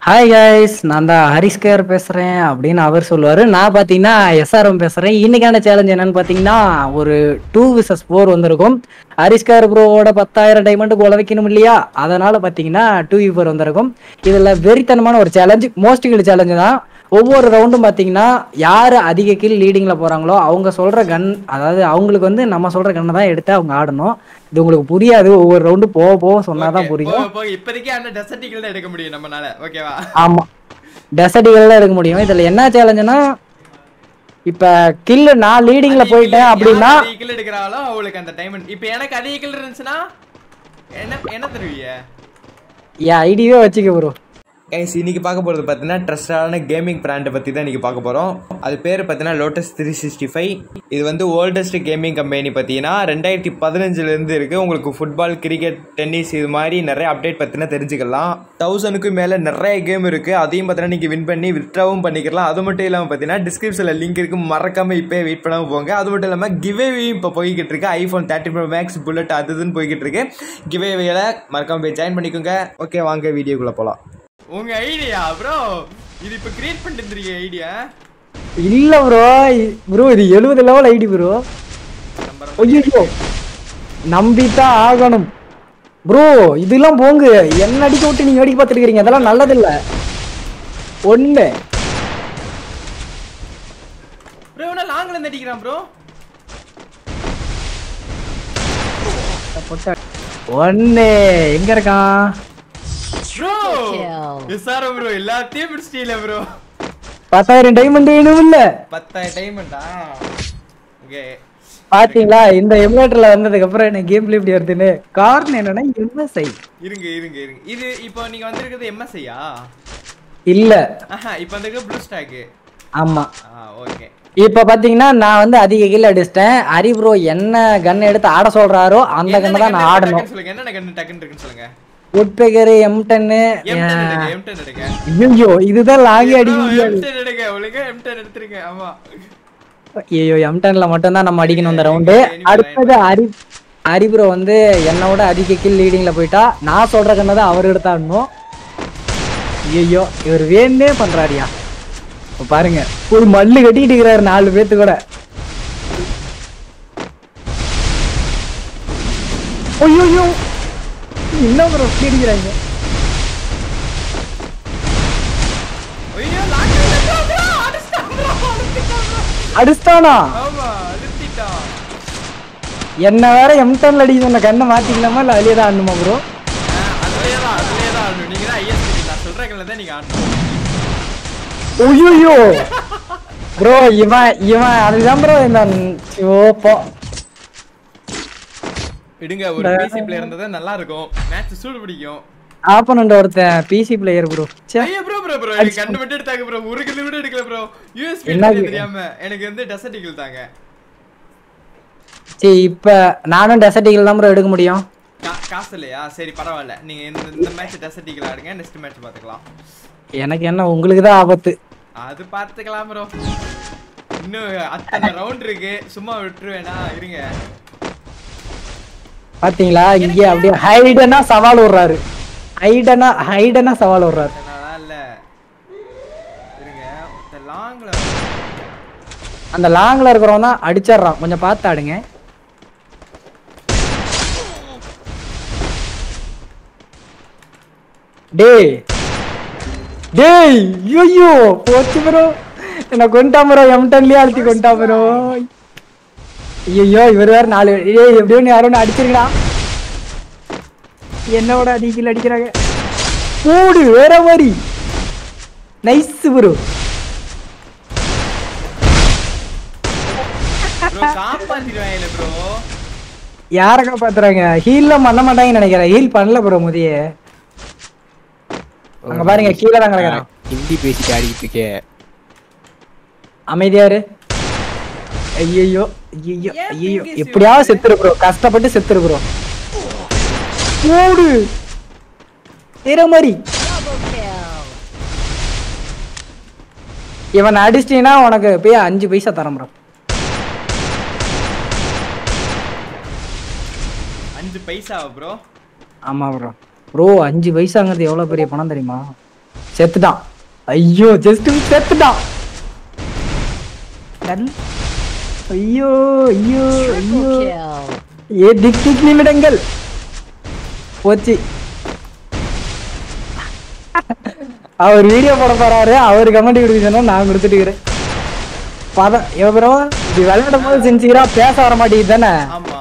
Hi guys நான் தான் ஹரிஸ்கர் பேசுறேன் அப்படின்னு அவர் சொல்லுவாரு நான் பாத்தீங்கன்னா எஸ்ஆர்எம் பேசுறேன் இன்னைக்கான சேலஞ்ச் என்னன்னு பாத்தீங்கன்னா ஒரு டூ விசஸ் ஃபோர் வந்திருக்கும் ஹரிஸ்கர் ப்ரோவோட பத்தாயிரம் டைமண்டுக்கு உழ வைக்கணும் இல்லையா அதனால பாத்தீங்கன்னா டூ வி ஃபோர் வந்திருக்கும் இதுல வெறித்தனமான ஒரு சேலஞ்ச் மோஸ்ட் கில் சேலஞ்சு தான் ஒவ்வொரு ரவுண்டும் பாத்தீங்கன்னா யாரு அதிக கில் லீடிங்ல போறாங்களோ அவங்க சொல்ற கன் அதாவது அவங்களுக்கு வந்து நம்ம சொல்ற கன்னை தான் எடுத்து அவங்க ஆடணும் இது உங்களுக்கு புரியாது ஒவ்வொரு ரவுண்டு போக போக சொன்னாதான் Okay, புரியும் போக போக இப்போதைக்கு அந்த டெசர்ட்டிகள் தான் எடுக்க முடியும் நம்மனால ஓகேவா ஆமா டெசர்டிகள் எடுக்க முடியும் இதுல என்ன சேலஞ்சுனா இப்ப கில்லு நான் லீடிங்ல போயிட்டேன் அப்படின்னா அதிக கில் எடுக்கிறாளோ அவளுக்கு அந்த டைமண்ட் இப்போ எனக்கு அதிக கில் இருந்துச்சுன்னா என்ன என்ன தருவீங்க என் ஐடியே வச்சுக்க ப்ரோ கைஸ் இன்னைக்கு பார்க்க போகிறது பார்த்தீங்கன்னா ட்ரஸ்டான கேமிங் பிராண்டை பற்றி தான் இன்னைக்கு பார்க்க போகிறோம் அது பேர் பார்த்தீங்கன்னா லோட்டஸ் த்ரீ சிக்ஸ்டி ஃபைவ் இது வந்து ஓல்டஸ்ட் கேமிங் கம்பெனி பார்த்தீங்கன்னா ரெண்டாயிரத்தி பதினஞ்சுலேருந்து இருக்குது உங்களுக்கு ஃபுட்பால் கிரிக்கெட் டென்னிஸ் இது மாதிரி நிறைய அப்டேட் பற்றினா தெரிஞ்சுக்கலாம் தௌசண்ட்க்கும் மேலே நிறைய கேம் இருக்குது அதையும் பார்த்தீங்கன்னா நீங்கள் வின் பண்ணி வித்ட்ராவும் பண்ணிக்கலாம் அது மட்டும் இல்லாமல் பார்த்தீங்கன்னா டிஸ்கிரிப்ஷனில் லிங்க் இருக்கு மறக்காமல் இப்போ வெயிட் பண்ணாமல் போங்க அது மட்டும் இல்லாமல் கிவேவியும் இப்போ போய்கிட்டு இருக்கு iPhone thirty pro max bullet அது இதுன்னு போய்கிட்டு இருக்கு கிவேவியில் மறக்காமல் போய் ஜாயின் பண்ணிக்கோங்க ஓகே வாங்க வீடியோக்குள்ளே போகலாம் உங்க ஐடியா ப்ரோ இது இப்ப கிரியேட் பண்ணிட்டு இருக்கீங்க ஐடியா இல்ல ப்ரோ ப்ரோ இது எழுபது லெவல் ஐடி ப்ரோ ஐயோ நம்பித்தான் ஆகணும் ப்ரோ இதெல்லாம் போங்க என்ன அடிக்க விட்டு நீங்க அடிக்க பார்த்துருக்கீங்க அதெல்லாம் நல்லது இல்ல ஒண்ணு ப்ரோ என்ன லாங்ல இருந்து அடிக்கிறான் ப்ரோ ஒண்ணு எங்க இருக்கான் ப்ரோ விசார ப்ரோ எல்லாத்தையும் பிடிச்சிட்டீல ப்ரோ பத்தாயிரம் டைமண்ட் வேணும் இல்ல பத்தாயிரம் டைமண்டா ஓகே பாத்தீங்களா இந்த எமுலேட்டர்ல வந்ததுக்கு அப்புறம் எனக்கு கேம் பிளே இப்படி வருதுன்னு காரணம் என்னன்னா எம்எஸ்ஐ இருங்க இருங்க இருங்க இது இப்போ நீங்க வந்திருக்கிறது எம்எஸ்ஐயா இல்ல ஆஹா இப்போ வந்திருக்கிறது ப்ளூ ஸ்டாக் ஆமா ஆ ஓகே இப்ப பாத்தீங்கன்னா நான் வந்து அதிக கில் அடிச்சிட்டேன் ஹரி ப்ரோ என்ன கன் எடுத்து ஆட சொல்றாரோ அந்த கண்ணை தான் நான் ஆடணும் சொல்லுங்க என்னென்ன கண்ணு டக்குன்னு இருக்குன்னு சொல்லுங்க உட்பெகர் எம் டென்னு M10 எடுங்க M10 எடுங்க ஐயோ இதுதான் லாகி அடிக்க Bro, முடியாது M10 எடுங்க ஒழுங்கா M10 எடுத்துருங்க ஆமா ஐயோ எம் டென்ல மட்டும் தான் நம்ம அடிக்கணும் இந்த ரவுண்டு அடுத்தது ஹரி ஹரி ப்ரோ வந்து என்னோட அதிக கில் லீடிங்ல போயிட்டா நான் சொல்ற கண்ணை தான் அவர் எடுத்தாடணும் ஐயோ இவர் வேணே பண்றாருயா இப்ப பாருங்க ஒரு மல்லு கட்டிட்டு இருக்கிறாரு நாலு பேத்து கூட ஐயோ என்ன ப்ரோ அடிக்கிறாங்க ஐயோ லாக் bro அடிச்சிட்டான் bro அடிச்சிட்டான் bro அடிச்சிட்டானா ஆமா அழுத்திட்டான் என்ன வேற எம் டென்ல அடிக்க சொன்ன கண்ணை மாத்திக்கலாமா இல்ல அதுலயே தான் ஆடணுமா ப்ரோ அதுலயே தான் அதுலயே தான் ஆடணும் நீங்க தான் ஐஎஸ்பி நான் சொல்ற கல்ல தான் நீங்க ஆடணும் ஐயோ ப்ரோ இவன் இவன் அதுதான் ப்ரோ இந்த ஓப்போ விடுங்க ஒரு பிசி பிளேயர் இருந்தா தான் நல்லா இருக்கும் மேட்ச் சூடு பிடிக்கும் ஆப்பனண்ட் ஒருத்தன் பிசி பிளேயர் ப்ரோ சே ஐயோ ப்ரோ ப்ரோ ப்ரோ எனக்கு கண்ணு மட்டும் எடுத்தாங்க ப்ரோ ஒரு கிலோ கூட எடுக்கல ப்ரோ யூஎஸ்பி என்ன தெரியாம எனக்கு வந்து டெசர்ட் ஈகிள் தாங்க சரி இப்ப நானும் டெசர்டிகள் தான் ப்ரோ எடுக்க முடியும் கா- காசு இல்லையா சரி பரவாயில்ல நீங்க இந்த இந்த மேட்ச் டெசர்ட் ஈகிள் ஆடுங்க நெக்ஸ்ட் மேட்ச் பாத்துக்கலாம் எனக்கு என்ன உங்களுக்கு தான் ஆபத்து அது பார்த்துக்கலாம் ப்ரோ இன்னும் அத்தனை ரவுண்ட் இருக்கு சும்மா விட்டுருவேனா இருங்க பாத்தீங்களா இங்கே அப்படியே ஹைடனா சவால் விடுறாரு ஹைடனா ஹைடனா சவால் விடுறாரு அதனால இல்ல இருங்க இந்த லாங்ல அந்த லாங்ல இருக்கிறவன் தான் அடிச்சிடுறான் கொஞ்சம் பார்த்து ஆடுங்க டேய் டேய் ஐயோ போச்சு ப்ரோ என்ன கொண்டா ப்ரோ எம் டன்லயே அழுத்தி கொண்டா ப்ரோ ஐயோ இவர் வேற நாலு ஏய் எப்படியோ நீ யாரோ ஒன்று அடிச்சிருக்கா என்னோட அடிக்கல அடிக்கிறாங்க போடு வேற மாதிரி நைஸ் ப்ரோ ப்ரோ காப்பாத்திடுவாங்க ப்ரோ யார காப்பாத்துறாங்க ஹீல்லாம் பண்ண மாட்டாங்கன்னு நினைக்கிறேன் ஹீல் பண்ணல ப்ரோ முதிய அங்க பாருங்க கீழே தான் கிடக்குறான் ஹிந்தி பேசிட்டு ஆடிட்டு இருக்கே அமைதியாரு ஐயோ ஐயோ ஏன் ஐயோ பிங்கிஸ் எப்படியாவது செத்துரு ப்ரோ கஷ்டப்பட்டு செத்துரு ப்ரோ ஓடு வேற மாதிரி இவன் அடிச்சிட்டீங்கன்னா உனக்கு போய் அஞ்சு பைசா தரேன் ப்ரோ அஞ்சு பைசா ப்ரோ ஆமா ப்ரோ ப்ரோ அஞ்சு பைசாங்கிறது எவ்வளவு பெரிய பணம் தெரியுமா செத்துட்டான் ஐயோ ஜஸ்ட் செத்துட்டான் கன். ஐயோ ஐயோ ஐயோ ஏ திக் திக் நிமிடங்கள் போச்சு அவர் வீடியோ போட போறாரு அவர் கமெண்ட் கொடுக்குறேன்னா நான் கொடுத்துட்டுக்கிறேன் பதம் எவ்வளோ இது விளையாடும் போது செஞ்சுக்கிறா பேச வர மாட்டேங்குது தானே ஆமா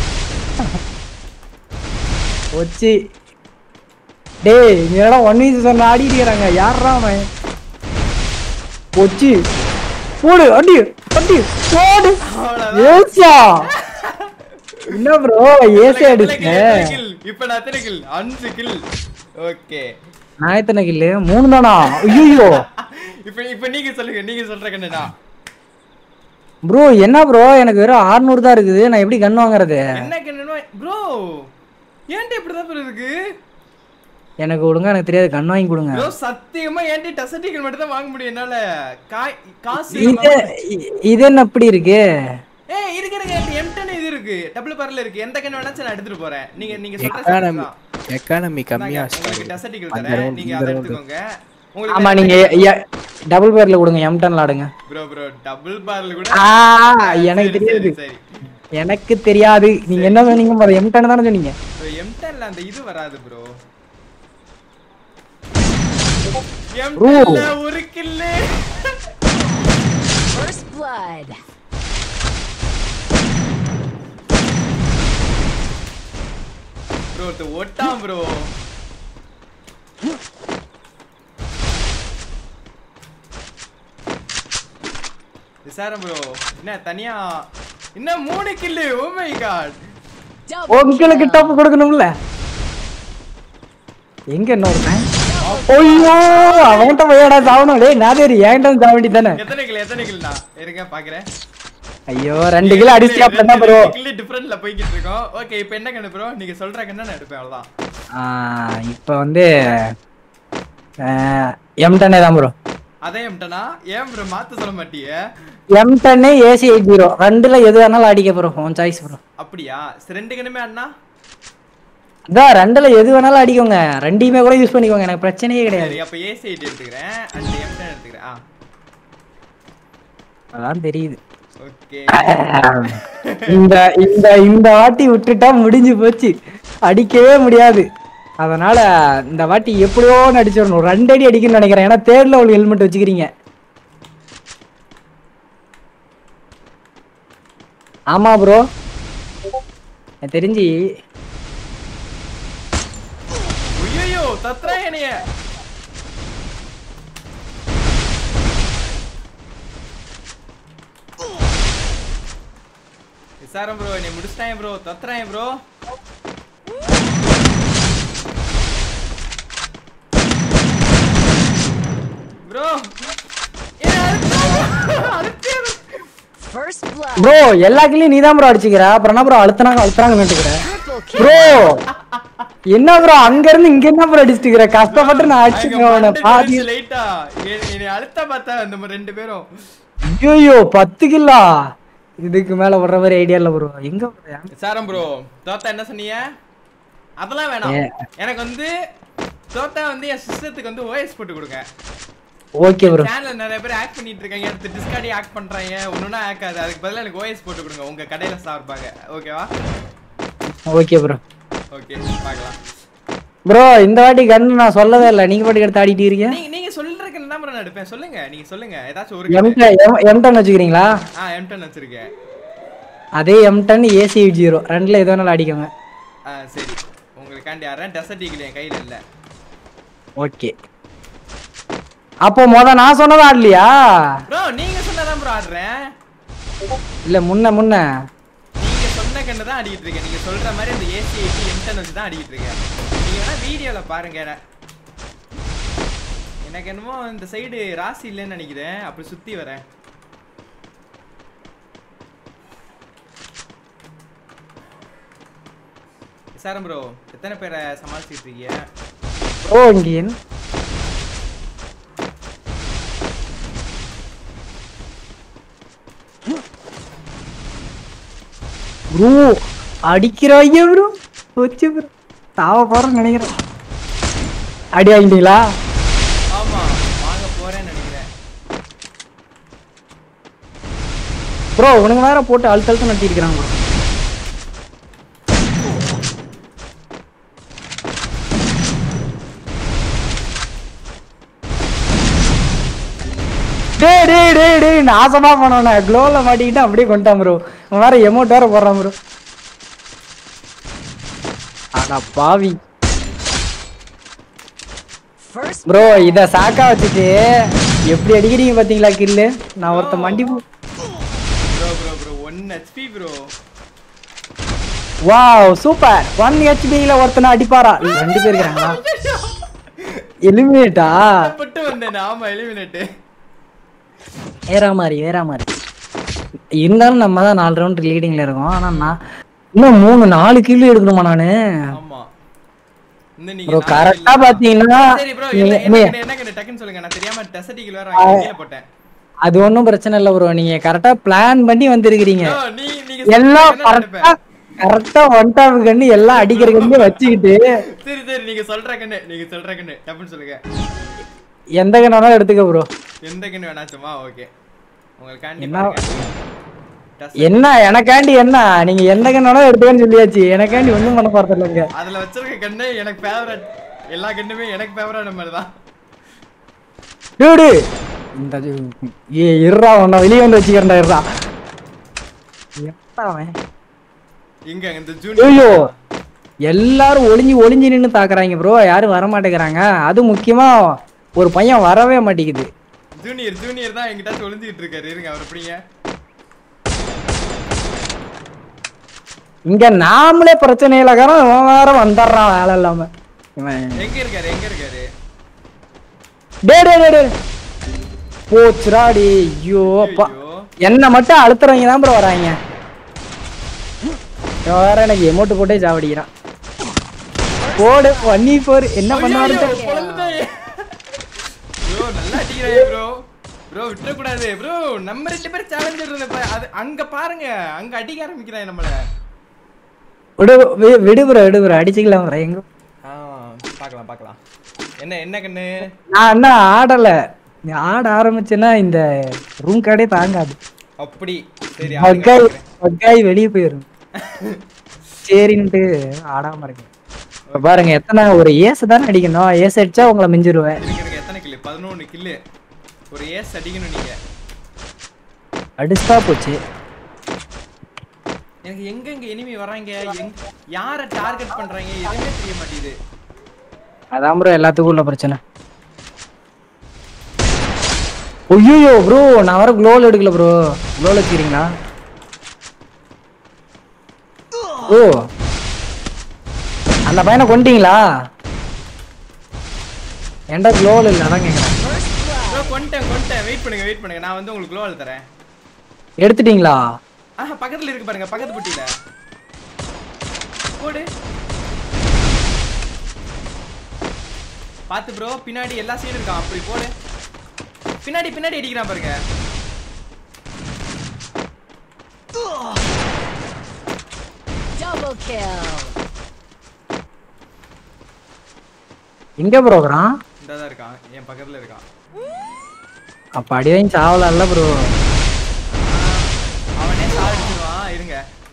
போச்சு டேய் நீ என்னடா ஒன் வீக் சொன்ன ஆடிட்டு இருக்கிறாங்க யாரா அவன் போச்சு போடு அடி அடி போடு ஏசா என்ன ப்ரோ ஏசி அடிச்சுங்க இப்ப நான் எத்தனை கில் அஞ்சு கில் ஓகே நான் எத்தனை கில்லு மூணு தானா ஐயோ இப்ப இப்ப நீங்க சொல்லுங்க நீங்க சொல்ற கண்ணா ப்ரோ என்ன ப்ரோ எனக்கு வெறும் 600 தான் இருக்குது நான் எப்படி கன் வாங்குறது என்ன கண்ணு ப்ரோ ஏன்டி இப்படிதான் bro இருக்கு எனக்கு ஒழுங்கா எனக்கு தெரியாது கன் வாங்கி கொடுங்க ப்ரோ சத்தியமா ஏன்டி டசட்டிகள் மட்டும் தான் வாங்க முடியும் என்னால காய் காசு இது இ- இது என்ன இப்படி இருக்கு ஏய் இருக்கு இருக்கு என்கிட்ட M10 இது இருக்கு டபுள் பர்ல இருக்கு எந்த கண்ணு வேணாச்சும் நான் எடுத்துட்டு போறேன் நீங்க நீங்க சொல்ற எக்கானமி தான். எக்கானமி கம்மியா உங்களுக்கு டசட்டிகள் அந்த தரேன் round, நீங்க இந்த அதை round. எடுத்துக்கோங்க ஆமா உங்களுக்கு நீங்க டபுள் பேர்ல கொடுங்க எம்டன் ஆடுங்க ப்ரோ ப்ரோ டபுள் பார்ல கூட ஆ சரி, எனக்கு சரி, தெரியாது சரி எனக்கு தெரியாது நீங்க என்ன சொன்னீங்க பாரு எம்டன் தானே சொன்னீங்க ப்ரோ M10ல அந்த இது வராது ப்ரோ Bro. M10ல ஒரு கில்லு First blood. ப்ரோ ஒருத்தன் ஓட்டான் ப்ரோ விசாரம் ப்ரோ என்ன தனியா என்ன மூணு kill oh my God Double உங்களுக்கு kill. டப்பு கொடுக்கணும்ல எங்க என்ன ஒருத்தன் ஐயோ அவன்கிட்ட போயடா சாவணும் டேய் நான் தெரியும் என்கிட்ட வந்து சாவ வேண்டி தானே எத்தனை கில் எத்தனை கில்னா இருங்க பாக்குறேன் ஐயோ ரெண்டு கிலோ அடிச்சு அப்படின்னா ப்ரோ கில்லு டிஃபரெண்ட்ல போய்கிட்டு இருக்கோம் ஓகே இப்போ என்ன கண்ணு ப்ரோ நீங்க சொல்ற கண்ணா நான் எடுப்பேன் அவ்வளவுதான் இப்போ வந்து எம் டன்னே தான் ப்ரோ அதே எம்டனா ஏன் ப்ரோ மாத்த சொல்ல மாட்டியே எம் டன்னு ஏசி எயிட் ஜீரோ ரெண்டுல எது வேணாலும் அடிக்க ப்ரோ உன் சாய்ஸ் ப்ரோ அப்படியா சரி, ரெண்டு கண்ணுமே அண்ணா அதான் ரெண்டுல எது வேணாலும் அடிக்கோங்க ரெண்டையுமே கூட யூஸ் பண்ணிக்கோங்க எனக்கு பிரச்சனையே கிடையாது சரி அப்ப ஏசி எயிட் எடுத்துக்கிறேன் அண்ட் எம்டன் எடுத்துக்கிறேன் ஆ அதான் தெரியுது ஓகே இந்த இந்த இந்த வாட்டி விட்டுட்டா முடிஞ்சு போச்சு அடிக்கவே முடியாது அதனால இந்த வாட்டி எப்படியோ அடிச்சிடணும் ரெண்டு அடி அடிக்கணும்னு நினைக்கிறேன் ஏன்னா தேர்ட் லெவல் ஹெல்மெட் வச்சுக்கிறீங்க ஆமா ப்ரோ எனக்கு தெரிஞ்சு ஐயோ தத்ரா என்னைய விசாரம் ப்ரோ என்னை முடிச்சிட்டாங்க ப்ரோ தத்துறாங்க bro bro First blood. Bro எல்லா கிளையும் நீ தான் ப்ரோ அடிச்சுக்கிற அப்புறம் என்ன ப்ரோ அழுத்துனாங்க அழுத்துறாங்க நினைச்சுக்கிற Triple kill. ப்ரோ என்ன ப்ரோ அங்க இருந்து இங்க என்ன ப்ரோ அடிச்சுக்கிற கஷ்டப்பட்டு நான் அடிச்சுக்கிறேன் அவனை பாதி லைட்டா என்னை அழுத்த பார்த்தா அந்த மாதிரி ரெண்டு பேரும் ஐயோ பத்து கில்லா இதுக்கு மேல வர்ற மாதிரி ஐடியா இல்ல ப்ரோ எங்க bro? சாரம் ப்ரோ தோத்தா என்ன சொன்னீங்க அதெல்லாம் வேணாம் ஏ. எனக்கு வந்து தோத்தா வந்து என் சிஸ்டத்துக்கு வந்து ஓஎஸ் போட்டு கொடுங்க ஓகே ப்ரோ சேனல்ல நிறைய பேர் ஆக்ட் பண்ணிட்டு இருக்காங்க அடுத்து டிஸ்கார்டி ஆக்ட் பண்றாங்க ஒண்ணுனா ஆக் ஆகுது அதுக்கு பதிலா எனக்கு ஓஎஸ் போட்டு கொடுங்க உங்க கடையில சார்பாங்க ஓகேவா ஓகே ப்ரோ ஓகே பார்க்கலாம் ப்ரோ இந்த வாட்டி கன் நான் சொல்லவே இல்லை நீங்க பாட்டுக்கு எடுத்து ஆடிட்டு இருக்கீங்க நீங்க நீங்க சொல்றதுக்கு என்ன நான் எடுப்பேன் சொல்லுங்க நீங்க சொல்லுங்க ஏதாச்சும் ஒரு எம் எம் டென் வச்சுக்கிறீங்களா ஆ M10 வச்சிருக்கேன் அதே M ten AC eight zero ரெண்டுல எது வேணாலும் அடிக்கோங்க ஆ சரி உங்களுக்காண்டி யாரேன் டெசர்ட் ஈகிள் என் கையில இல்ல ஓகே அப்போ மொத நான் சொன்னதா ஆடலையா ப்ரோ நீங்க சொன்னதான் ப்ரோ ஆடுறேன் இல்ல முன்ன முன்ன நீங்க சொன்ன கண்ணு தான் அடிக்கிட்டு இருக்கேன் நீங்க சொல்ற மாதிரி அந்த ஏசி எயிட்டி எம்டன் வச்சு தான் அடிக்கிட்டு இருக்கேன் நீங்க வேணா வீடியோல பாருங்க என்ன- எனக்கு என்னமோ இந்த சைடு ராசி இல்லைன்னு நினைக்கிறேன் அப்படி சுத்தி வரேன் சாரம் ப்ரோ எத்தனை பேரை சமாளிச்சிட்டு இருக்கீங்க ப்ரோ இங்க என்ன ப்ரோ அடிக்கிறாங்க ப்ரோ வச்சு ப்ரோ தாவ போறேன்னு நினைக்கிறேன் அடி வாங்கிட்டீங்களா ப்ரோ உனக்கு வேற போட்டு அழுத்த அழுத்த நட்டி இருக்கிறாங்க ப்ரோ டேய் டேய் டேய் டேய் நாசமா பண்ணவன க்ளோவில் மாட்டிக்கிட்டு அப்படியே கொண்டான் ப்ரோ அவன் வேற எமௌண்ட் வேற போடுறான் ப்ரோ அடா பாவி First ப்ரோ இத சாக்கா வச்சுட்டு எப்படி அடிக்கிறீங்க பாத்தீங்களா கில்லு நான் ஒருத்த மண்டி போ- bro bro bro one HP bro wow super one ஹெச்பில ஒருத்தனை அடிப்பாரா ரெண்டு பேர் இருக்கிறாங்களா எலிமினேட்டா பட்டு வந்தேன் ஆமா எலிமினேட் வேற மாதிரி வேற மாதிரி இருந்தாலும் நம்ம தான் நாலு ரவுண்ட் லீடிங்ல இருக்கோம் ஆனா நான் இன்னும் மூணு நாலு கில்லு எடுக்கணுமா நானு ஆமா இன்னும் நீங்க ப்ரோ நாலு கரெக்டா இல்ல. பாத்தீங்கன்னா சரி ப்ரோ நீங்க- என்ன நீ- என்ன என்ன டக்குன்னு சொல்லுங்க நான் தெரியாம டெசர்டிகள் வேற வாங்கி கீழ போட்டேன் அது ஒன்றும் பிரச்சனை இல்லை ப்ரோ நீங்க கரெக்டா பிளான் பண்ணி வந்திருக்கிறீங்க ப்ரோ நீ நீங்க எல்லாம் சொல்றது என்ன கரெக்டா கரெக்டா ஒன் டாப் கண்ணு எல்லாம் அடிக்கிற கண்ணு வச்சுக்கிட்டு சரி சரி நீங்க சொல்ற கண்ணு நீங்க சொல்ற கண்ணு டப்புன்னு சொல்லுங்க எந்த கண்ணாலும் எடுத்துக்க ப்ரோ எந்த கண்ணு வேணாச்சுமா ஓகே உங்களுக்காண்டி என்ன- பாருங்க. Desert. என்ன எனக்காண்டி என்ன நீங்க எந்த கண்ணாலும் எடுத்துக்கன்னு சொல்லியாச்சு எனக்காண்டி ஒண்ணும் பண்ண போறது இல்லைங்க அதுல வச்சிருக்க கண்ணு எனக்கு ஃபேவரட் எல்லா கண்ணுமே எனக்கு ஃபேவரட் மாதிரி தான் டூடு இந்த இது- ஏ இருறா உன்னை வெளியே வந்து வச்சுக்கிறேன்டா இருறா எப்பா அவன் இங்க இந்த ஜூனியர் ஐயோ எல்லாரும் ஒளிஞ்சு ஒளிஞ்சு நின்னு தாக்குறாங்க ப்ரோ யாரும் வர மாட்டேங்கிறாங்க அது முக்கியமா ஒரு பையன் வரவே மாட்டேங்குது ஜூனியர் ஜூனியர் தான் எங்கிட்ட ஒளிஞ்சிட்டு இருக்காரு இருங்க அவர் எப்படிங்க இங்க நாமளே பிரச்சனையில காரம் இவன் வேற வந்துடுறான் வேலை இல்லாம இவன் எங்க இருக்காரு எங்க இருக்காரு டே டே டே டே போச்சுடா டே ஐயோ அப்பா ஐயோ என்ன மட்டும் அழுத்துறவங்க தான் ப்ரோ வராங்க இவன் வேற எனக்கு எமௌண்ட் போட்டே சாவடிக்கிறான் போடு பண்ணி போரு என்ன பண்ணுவாரு ப்ரோ நல்லா அடிக்கிறாங்க ப்ரோ ப்ரோ விட்டுற கூடாது ப்ரோ நம்ம ரெண்டு பேரும் சேலஞ்சர் இருந்தப்ப அது அங்க பாருங்க அங்க அடிக்க ஆரம்பிக்கிறாங்க நம்மள விடு வி- விடு ப்ரோ விடு ப்ரோ அடிச்சுக்கலாம் ப்ரோ எங்க ஆ பார்க்கலாம் பார்க்கலாம் என்ன என்ன கண்ணு நான் என்ன ஆடல நீ ஆட ஆரம்பிச்சேன்னா இந்த ரூம் கார்டே தாங்காது அப்படி சரி ஆடுங்க, மக்காய் ஆடுங்க. மக்காய் வெளியே போயிரும் சரின்ட்டு ஆடாம இருக்கேன் இப்ப பாருங்க எத்தனை ஒரு ஏசு தானே அடிக்கணும் ஏசு அடிச்சா உங்களை மிஞ்சிருவேன் இருங்க, இருங்க, எத்தனை கில்லு பதினொன்று கில்லு ஒரு ஏஸ் அடிக்கணும் நீங்க அடிச்சுட்டா போச்சு எனக்கு எங்க எங்க எனிமி வராங்க எங்க யாரை டார்கெட் பண்றாங்க எதுவுமே தெரிய மாட்டேங்குது அதான் ப்ரோ எல்லாத்துக்கும் உள்ள பிரச்சனை ஐயோ ப்ரோ நான் வர க்ளோல் எடுக்கல ப்ரோ க்ளோல் வச்சுக்கிறீங்களா ஓ அந்த பையனை கொண்டீங்களா ஏன்டா க்ளோல் இல்லை அதான் கேட்குறேன் ப்ரோ கொண்டேன் கொண்டேன் வெயிட் பண்ணுங்க வெயிட் பண்ணுங்க நான் வந்து உங்களுக்கு குளோவல் தரேன் எடுத்துட்டீங்களா ஆஹா பக்கத்துல இருக்கு பாருங்க பக்கத்து புட்டியில போடு பாத்து ப்ரோ பின்னாடி எல்லா சைடும் இருக்கான் அப்படி போடு பின்னாடி பின்னாடி அடிக்கிறான் பாருங்க Double kill. எங்க ப்ரோக்ராம் இந்த தான் இருக்கான் என் பக்கத்துல இருக்கான் அப்ப அடி வாங்கி சாவல ப்ரோ அவனே சாடிச்சிருவான் இருங்க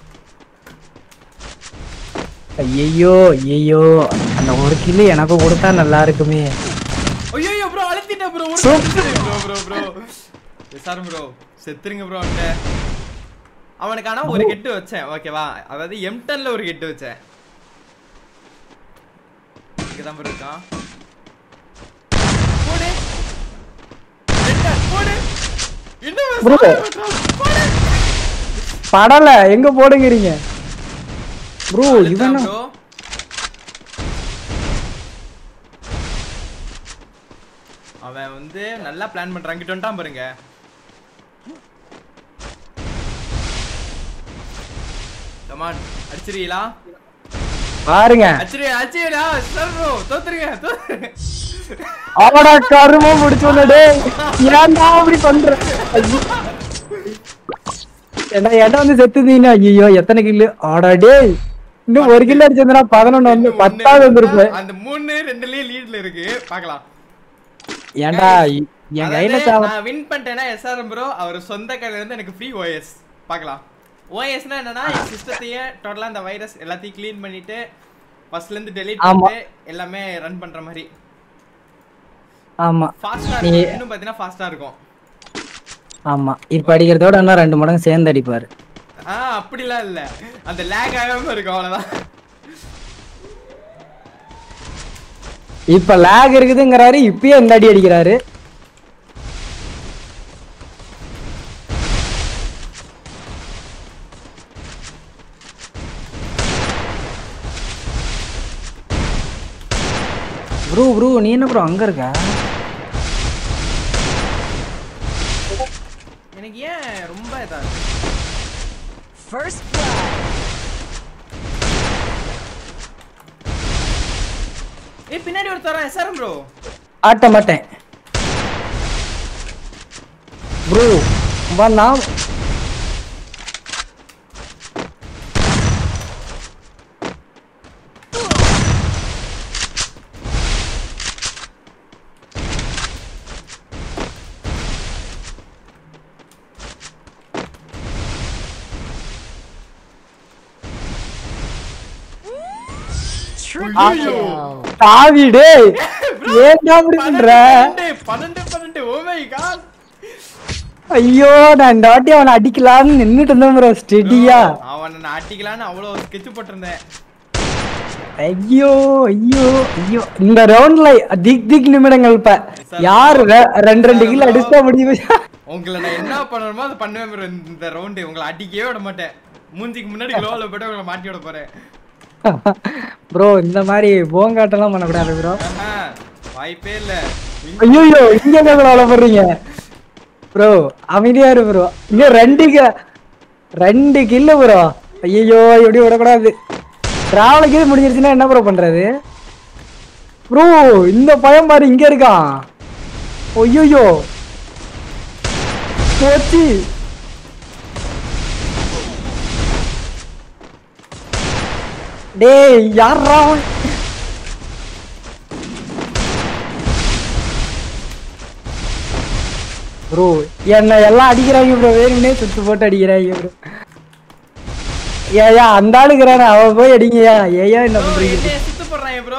ஐயோ ஐயோ அந்த ஒரு கிலோ எனக்கு கொடுத்தா நல்லா இருக்குமே ஐயோ ப்ரோ அழுத்திட்டேன் ப்ரோ ஒரு Super. Bro bro bro sir bro செத்துருங்க ப்ரோ அவன்கிட்ட அவனுக்கு ஆனா ஒரு கெட்டு வச்சேன் ஓகேவா அதாவது எம்டன்ல ஒரு கெட்டு வச்சேன் இங்கதான் ப்ரோ இருக்கான் போடு ரெட்டா, போடு இன்னும் Bro. போடு படல எங்க போடுங்கிறீங்க ப்ரோ இவன் ப்ரோ அவன் வந்து நல்லா பிளான் பண்றான் இங்கிட்டு வந்துட்டான் பாருங்க கமான் அடிச்சிருவீங்களா பாருங்க அடிச்சிரு அடிச்சிருடா சார் ப்ரோ தோத்துருங்க தோத்துருங்க அவடா கரும முடிச்சு டேய் ஏன்டா அப்படி பண்ற ஐயோ. ஏன்டா ஏன்டா வந்து செத்துதீங்கன்னா ஐயோ எத்தனை கில்லு ஆடா டேய் இன்னும் ஒரு கில்லு அடிச்சிருந்தா பதினொன்னு வந்து இன்னும் ஒண்ணு பத்தாவது வந்திருப்பேன் அந்த மூணு ரெண்டுலயும் லீட்ல இருக்கு பார்க்கலாம் ஏன்டா என் கையில அதாவது சாவ நான் வின் பண்ணிட்டேன்னா எஸ்ஆர்எம் ப்ரோ அவர் சொந்த கையில இருந்து எனக்கு ஃப்ரீ ஓஎஸ் பார்க்கலாம் ஓஎஸ்னா என்னன்னா என் சிஸ்டத்தையே டோட்டலா இந்த வைரஸ் எல்லாத்தையும் க்ளீன் பண்ணிட்டு ஃபர்ஸ்ட்ல இருந்து டெலீட் ஆமா. பண்ணிட்டு எல்லாமே ரன் பண்ற மாதிரி ஆமா ஃபாஸ்டா நீ- இருக்கும் இன்னும் பாத்தீங்கன்னா ஃபாஸ்டா இருக்கும் ஆமா இப்ப அடிக்கிறதோட இன்னும் ரெண்டு மடங்கு சேர்ந்து அடிப்பாரு ஆ அப்படிலாம் இல்ல அந்த லேக் ஆகாம இருக்கும் அவ்வளவுதான் இப்ப லேக் இருக்குதுங்கிறாரு இப்பயே இந்த அடி அடிக்கிறாரு ப்ரோ ப்ரோ நீ என்ன ப்ரோ அங்க இருக்க எனக்கு ஏன் ரொம்ப இதா இருக்கு? First blood. ஏய் பின்னாடி ஒருத்தர் எஸ்ஆர்எம் ப்ரோ ஆட்ட மாட்டேன் ப்ரோ வந்தா Triple kill. தாவி டேய் ஏன்டா அப்படி பண்ற பன்னெண்டு பன்னெண்டு பன்னெண்டு ஓ மை காட் ஐயோ நான் இந்த வாட்டி அவனை அடிக்கலாம்னு நின்னுட்டு இருந்தேன் ப்ரோ ஸ்டெடியா அவனை நான் அட்டிக்கலான்னு அவ்வளவு ஸ்கெட்ச் போட்டிருந்தேன் ஐயோ ஐயோ ஐயோ இந்த ரவுண்ட்ல திக் திக் நிமிடங்கள் இப்ப யாரு ரெ- ரெண்டு ரெண்டு கிலோ அடிச்சா முடியுது உங்களை நான் என்ன பண்ணணுமோ அதை பண்ணுவேன் bro இந்த ரவுண்டு உங்களை அடிக்கவே விட மாட்டேன் மூஞ்சிக்கு முன்னாடி க்ளோவில் போட்டு உங்களை மாட்டி விட போறேன் ப்ரோ இந்த மாதிரி போங்காட்டெல்லாம் பண்ணக்கூடாது ப்ரோ ஆஹா, வாய்ப்பே இல்ல ஐயோ இங்க என்ன ப்ரோ போடுறீங்க ப்ரோ அமைதியா இரு ப்ரோ இங்க ரெண்டு கி- ரெண்டு கில்லு ப்ரோ ஐயோ எப்படி விடக்கூடாது டிராவலுக்கு இது முடிஞ்சிருச்சுன்னா என்ன ப்ரோ பண்றது ப்ரோ இந்த பயம் பாரு இங்க இருக்கான் ஐயோ போச்சு டேய் யாரா அவன்? ப்ரோ என்ன எல்லாம் அடிக்கிறாங்க ப்ரோ வேணும்னே சுத்து போட்டு அடிக்கிறாங்க ப்ரோ ஏயா அந்த ஆளுக்குறானே அவ போய் அடிங்கயா ஏயா என்ன ப்ரோ பண்றீங்க என்னைய சுத்து போடுறாங்க ப்ரோ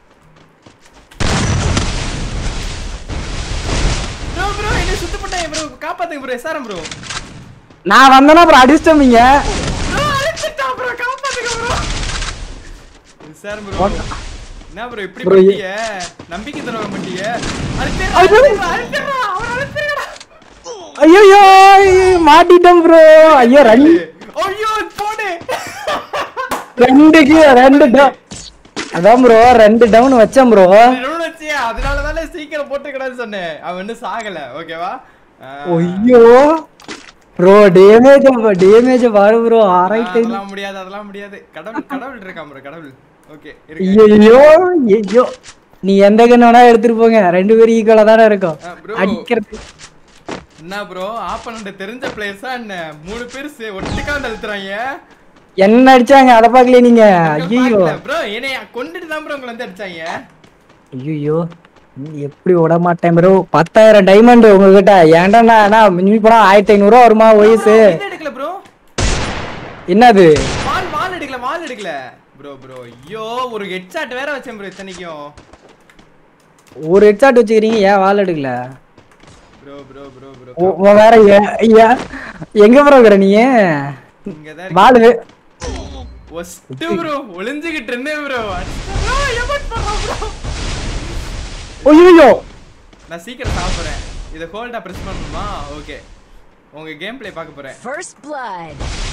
ப்ரோ ப்ரோ என்ன சுத்து போட்டாங்க ப்ரோ காப்பாத்துங்க ப்ரோ எஸ்ஆர்எம் ப்ரோ நான் வந்தேன்னா அப்புறம் அடிச்சிட்டோமீங்க ப்ரோ அழிச்சிட்டான் ப்ரோ காப்பாத்துங்க ப்ரோ எஸ்ஆர்எம் ப்ரோ என்ன ப்ரோ இப்படி Bro, பண்ணிட்டீங்க நம்பிக்கை துரோகம் பண்ணிட்டீங்க அழிச்சிடுறா ஐயோ. அழிச்சிடுறா அழிச்சிடுறா அவன் அழிச்சிடுறா ஐயோ மாட்டிட்டோம் ப்ரோ ஐயோ ரெண்டு ஐயோ போடு ரெண்டு கீ ரெண்டு down. அதான் ப்ரோ ரெண்டு டவுன் வச்சேன் ப்ரோ ரூல் வச்சியா அதனால தானே சீக்கிரம் போட்டுக்கடான்னு சொன்னேன் அவன் இன்னும் சாகல ஓகேவா ஐயோ ப்ரோ டேமேஜ் டேமேஜ் பாரு ப்ரோ ஆராய்ச்சி அதெல்லாம் முடியாது அதெல்லாம் முடியாது கடவுள் கடவுள் இருக்கான் ப்ரோ கடவுள் ஓகே இருக்கு ஐயோ ஐயோ நீ எந்த கண்ணு வேணா எடுத்துட்டு போங்க ரெண்டு பேரும் ஈக்குவலா தானே இருக்கும் ஆ, bro. அடிக்கிறது என்ன ப்ரோ ஆப்பனண்ட் தெரிஞ்ச பிளேயர்ஸா என்ன மூணு பேர் சே- ஒட்டுக்கா வந்து அழுத்துறாங்க என்ன அடிச்சாங்க அத பாக்கல நீங்க ஐயோ ப்ரோ என்னைய கொண்டுட்டு தான் ப்ரோ உங்களை வந்து அடிச்சாங்க ஐயோ எப்படி விட மாட்டேன் ப்ரோ பத்தாயிரம் டைமண்ட் உங்ககிட்ட ஏன்டா நான் நான் மிஞ்சி போனா ஆயிரத்தி ஐநூறு ரூபா வருமா வயசு இது எடுக்கல ப்ரோ என்னது வால் வால் எடுக்கல வால் எடுக்கல ப்ரோ ப்ரோ ஐயோ ஒரு ஹெட்ஷாட் வேற வச்சேன் ப்ரோ இத்தனைக்கும் ஒரு ஹெட்ஷாட் வச்சுக்கிறீங்க ஏன் வால் எடுக்கல ப்ரோ ப்ரோ ப்ரோ ப்ரோ உ- உன் வேற ஏ- ஐயா எங்க ப்ரோ இருக்கிற நீ இங்க தான் வால் ஒஸ்ட் ப்ரோ ஒளிஞ்சுகிட்டு இருந்தேன் ப்ரோ ப்ரோ எமோட் பண்றான் ப்ரோ ஐயோ நான் சீக்கிரம் சாப்பிடுறேன் இதை ஹோல்டா பிரஸ் பண்ணணுமா ஓகே உங்க கேம் ப்ளே பார்க்க போறேன் First blood.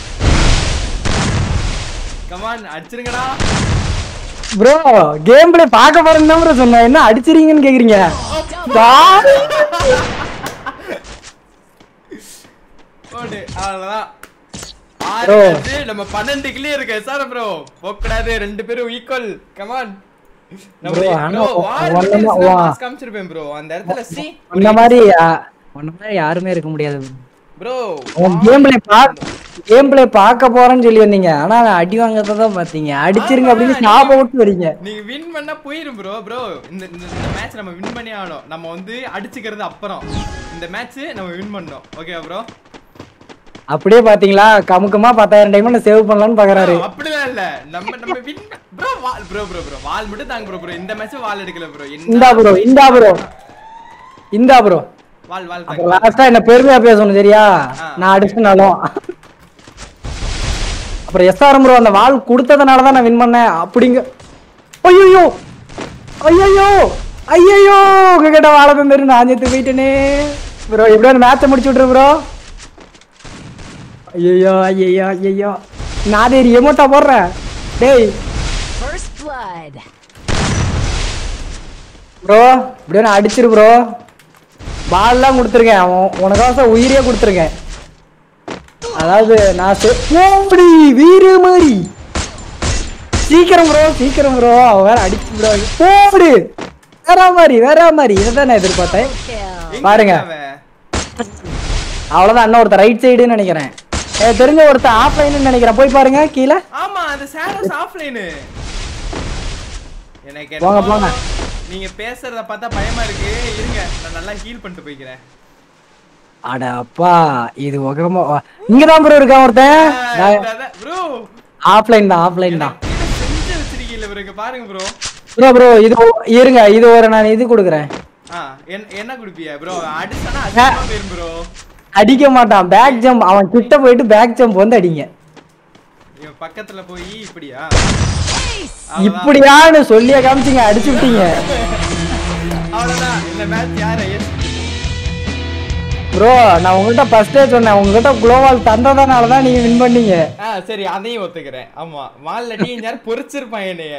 கமான் அடிச்சிருங்கடா ப்ரோ கேம் பிளே பார்க்க போறேன்னு தான் ப்ரோ சொன்னேன் என்ன அடிச்சிருங்கன்னு கேக்குறீங்க வா- போடு அவ்வளவுதான் ஆறு Bro. அஞ்சு, நம்ம பன்னெண்டு கிளி இருக்கு சார் ப்ரோ போக்கூடாது ரெண்டு பேரும் ஈக்குவல் கமான் நம்ம Bro, bro, ஆனா வார் ஒண்ணு விட்டர்ஸ்ல வா. mask காமிச்சிருப்பேன் ப்ரோ அந்த இடத்துல சி உன்ன மாதிரி யா- உன்ன மாதிரி யாருமே இருக்க முடியாது ப்ரோ உன் கேம் பிளே பா கேம் பிளே பார்க்க போறேன்னு சொல்லி வந்தீங்க ஆனா நான் அடி வாங்கறத தான் பாத்தீங்க அடிச்சிருங்க அப்படின்னு ஞாபகம் விட்டு வரீங்க நீங்க வின் பண்ணா போயிரும் ப்ரோ ப்ரோ இந்த இந்த- இந்த மேட்ச் நம்ம வின் பண்ணி ஆகணும் நம்ம வந்து அடிச்சுக்கிறது அப்புறம் இந்த மேட்ச் நம்ம வின் பண்ணோம் ஓகே ப்ரோ அப்படியே பாத்தீங்களா கமுக்கமா பத்தாயிரம் டைமண்ட் சேவ் பண்ணலாம்னு பாக்குறாரு அப்படிலாம் இல்ல நம்ம நம்ம win bro wall bro bro bro wall மட்டும் தாங்க ப்ரோ ப்ரோ இந்த மேட்ச் வால் எடுக்கல ப்ரோ இந்தா ப்ரோ இந்தா ப்ரோ இந்தா ப்ரோ வால் வால் அப்புறம் லாஸ்டா என்ன பெருமையா பேசணும் சரியா நான் அடிச்சுனாலும் அப்புறம் எஸ்ஆர்எம் ப்ரோ அந்த வால் கொடுத்ததுனால தான் நான் வின் பண்ணேன் அப்படிங்க ஐயோ ஐயோ ஐயோ உங்ககிட்ட வாழ தந்துரு நான் சேர்த்து போயிட்டேனே ப்ரோ எப்படியோ அந்த மேட்சை முடிச்சு விட்ரு ப்ரோ ஐயோ ஐயோ ஐயோ நான் தேரி எமோட்டா போடுறேன் டேய் First blood. ப்ரோ இப்படியே நான் அடிச்சிரு ப்ரோ பால்லாம் கொடுத்துருக்கேன் அவன் உனக்காக உயிரே கொடுத்துருக்கேன் அதாவது நான் செ- ஓடி வீர மாதிரி சீக்கிரம் ப்ரோ சீக்கிரம் ப்ரோ அவன் வேற அடிச்சு ப்ரோ ஓடு வேற மாதிரி வேற மாதிரி இதை தான் நான் எதிர்பார்த்தேன் Kill. பாருங்க. அவ்வளவுதான் இன்னும் ஒருத்தர் ரைட் சைடுன்னு நினைக்கிறேன் ஏ, தெரிஞ்ச ஒருத்தர் ஆஃப்லைன்னு நினைக்கிறேன் போய் பாருங்க கீழே ஆமா அந்த சாரஸ் ஆஃப்லைன் எனக்கு போங்க, என்னமோ போங்க. நீங்க பேசுறத பார்த்தா பயமா இருக்கு இருங்க நான் நல்லா ஹீல் பண்ணிட்டு போய்க்கிறேன் அட அப்பா இது உகமா இங்கதான் ப்ரோ இருக்கான் ஒருத்தன் ப்ரோ ஆஃப்லைன் தான் ஆஃப்லைன் தான் செஞ்சு வச்சிருக்கீங்க ப்ரோ இங்க பாருங்க ப்ரோ ப்ரோ ப்ரோ இது ஒ- இருங்க இது ஒரு நான் இது கொடுக்குறேன் ஆ என்ன என்ன குடுப்பியா ப்ரோ அடிச்சானா அதிகமா போயிரும் ப்ரோ அடிக்க மாட்டான் பேக் ஜம்ப் அவன் கிட்ட போயிட்டு பேக் ஜம்ப் வந்து அடிங்க இவன் பக்கத்துல போய் இப்படியா Ace. அவ்வளவுதான். இப்படியான்னு சொல்லியே காமிச்சிங்க அடிச்சு விட்டீங்க அவ்வளவுதான் இந்த மேட்ச் யார் ஐஎஸ் ப்ரோ நான் உங்ககிட்ட ஃபர்ஸ்டே சொன்னேன் உங்ககிட்ட குளோவால் தந்ததுனால தான் நீங்க வின் பண்ணீங்க ஆ சரி அதையும் ஒத்துக்கிறேன் ஆமா வால்ல டீ யார் பொறிச்சிருப்பான் என்னைய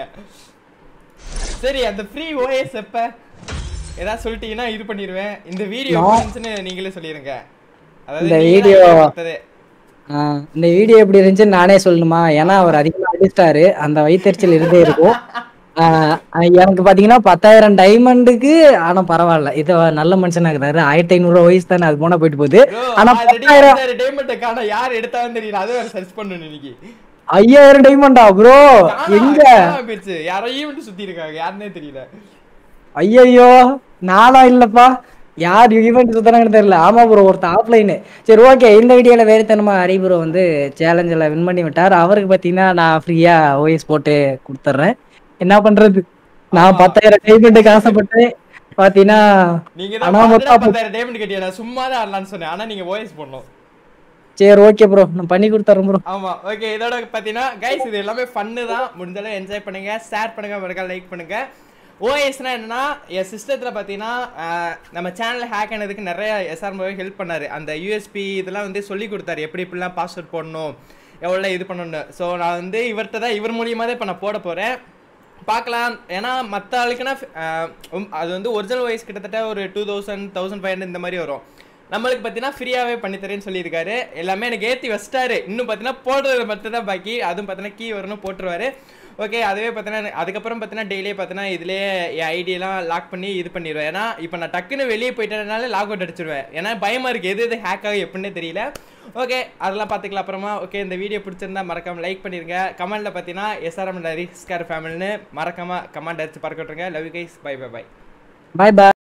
சரி அந்த ஃப்ரீ ஓஎஸ் எப்ப ஏதாவது சொல்லிட்டீங்கன்னா இது பண்ணிடுவேன் இந்த வீடியோ நான்- இருந்துச்சுன்னு நீங்களே சொல்லிருங்க அதாவது இந்த நீங்க தான் video- idea கொடுத்ததே. ஆ, இந்த வீடியோ எப்படி இருந்துச்சுன்னு நானே சொல்லணுமா ஏன்னா அவர் அதிகமாக அடிச்சிட்டாரு அந்த வயிற்றுச்சல் இருந்தே இருக்கும் ஆ, எனக்கு பாத்தீங்கன்னா பத்தாயிரம் டைமண்டுக்கு ஆனா பரவாயில்ல இது நல்ல மனுஷனா இருக்கிறாரு ஆயிரத்தி ஐநூறு வயசு தானே அது போனா போயிட்டு போகுது Bro, ஆனா already பத்தாயிரம் அந்த diamond அ காணோம். யார் எடுத்தான்னு தெரியல அது வேற சர்ச் பண்ணணும் இன்னைக்கு ஐயாயிரம் டைமண்டா ப்ரோ காணோம், எங்க காணாம போயிடுச்சு யாரோ ஈவெண்ட் சுத்தி இருக்காங்க யாருன்னே தெரியல ஐயையோ நானா இல்லப்பா யார் ஈவெண்ட் சுத்தறாங்கன்னு தெரியல ஆமா ப்ரோ ஒருத்தர் ஆஃப்லைனு சரி ஓகே இந்த வீடியோல வேறுத்தனமா ஹரி ப்ரோ வந்து சேலஞ்சில் வின் பண்ணி விட்டார் அவருக்கு பார்த்தீங்கன்னா நான் ஃப்ரீயா ஓஎஸ் போட்டு கொடுத்துட்றேன் என்ன பண்றது நான் பத்தாயிரம் டைமண்டுக்கு ஆசைப்பட்டு பார்த்தீங்கன்னா நீங்க ஆனா தான் மொத்தம் அப்ப- பத்தாயிரம் டைமண்ட் கட்டியா நான் சும்மா தான் ஆடலாம்னு சொன்னேன் ஆனா நீங்க ஓஎஸ் பண்ணணும் சரி ஓகே ப்ரோ நான் பண்ணி கொடுத்துறேன் ப்ரோ ஆமா ஓகே இதோட பாத்தீங்கன்னா கைஸ் இது எல்லாமே ஃபன்னு தான் முடிஞ்ச அளவு என்ஜாய் பண்ணுங்க ஷேர் பண்ணுங்க மறக்காம லைக் பண்ணுங்க ஓஎஸ்னா என்னன்னா என் சிஸ்டத்தில் பார்த்தீங்கன்னா ஆஹ், நம்ம சேனல் ஹேக் ஆனதுக்கு நிறைய எஸ்ஆர் ஹெல்ப் பண்ணாரு அந்த யூஎஸ்பி இதெல்லாம் வந்து சொல்லி கொடுத்தாரு எப்படி இப்படிலாம் பாஸ்வேர்ட் போடணும் எவ்வளோ இது பண்ணணும்னு ஸோ நான் வந்து இவர்கிட்ட தான் இவர் மூலியமாக தான் இப்போ நான் போட போகிறேன் பார்க்கலாம் ஏன்னா மற்ற ஆளுக்குன்னா ஆஹ், உம், அது வந்து ஒரிஜினல் வாய்ஸ் கிட்டத்தட்ட ஒரு two thousand thousand five hundred இந்த மாதிரி வரும் நம்மளுக்கு பார்த்தீங்கன்னா ஃப்ரீயாகவே பண்ணித்தரேன்னு சொல்லியிருக்காரு எல்லாமே எனக்கு ஏற்றி வச்சிட்டாரு இன்னும் பார்த்தீங்கன்னா போடுறது மட்டும் தான் பாக்கி அதுவும் பார்த்தீங்கன்னா கீ வரணும் போட்டுருவாரு ஓகே அதுவே பார்த்தீங்கன்னா அதுக்கப்புறம் பார்த்தீங்கன்னா டெய்லியே பார்த்தீங்கன்னா இதுலேயே என் ஐடியெல்லாம் லாக் பண்ணி இது பண்ணிடுவேன் ஏன்னா இப்போ நான் டக்குன்னு வெளியே போயிட்டதுனால லாக் அவுட் அடிச்சிருவேன் ஏன்னா பயமாக இருக்குது எது எது ஹேக் ஆகும் எப்படின்னே தெரியல ஓகே அதெல்லாம் பார்த்துக்கலாம் அப்புறமா ஓகே இந்த வீடியோ பிடிச்சிருந்தா மறக்காம லைக் பண்ணிருங்க கமெண்ட்டில் பார்த்தீங்கன்னா எஸ்ஆர்எம் ரிஸ்கார் ஃபேமிலின்னு மறக்காம கமெண்ட் அடிச்சு பார்க்க விட்ருங்க love guys bye bye bye bye பாய்